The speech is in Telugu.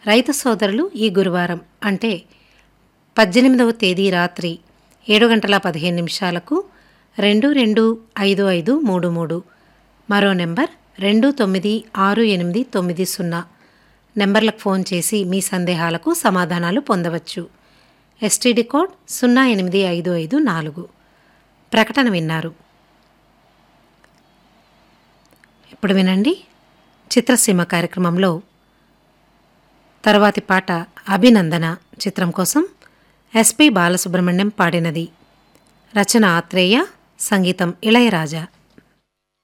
రైతు సోదరులు ఈ గురువారం అంటే పద్దెనిమిదవ తేదీ రాత్రి ఏడు గంటల పదిహేను నిమిషాలకు రెండు రెండు ఐదు ఐదు మూడు మూడు మరో నెంబర్ రెండు తొమ్మిది ఆరు ఎనిమిది తొమ్మిది సున్నా నెంబర్లకు ఫోన్ చేసి మీ సందేహాలకు సమాధానాలు పొందవచ్చు ఎస్టీడీ కోడ్ సున్నా ఎనిమిది ఐదు ఐదు నాలుగు ప్రకటన విన్నారు ఇప్పుడు వినండి చిత్రసీమ కార్యక్రమంలో తర్వాతి పాట అభినందన చిత్రం కోసం ఎస్పి బాలసుబ్రహ్మణ్యం పాడినది రచన ఆత్రేయ సంగీతం ఇళయరాజా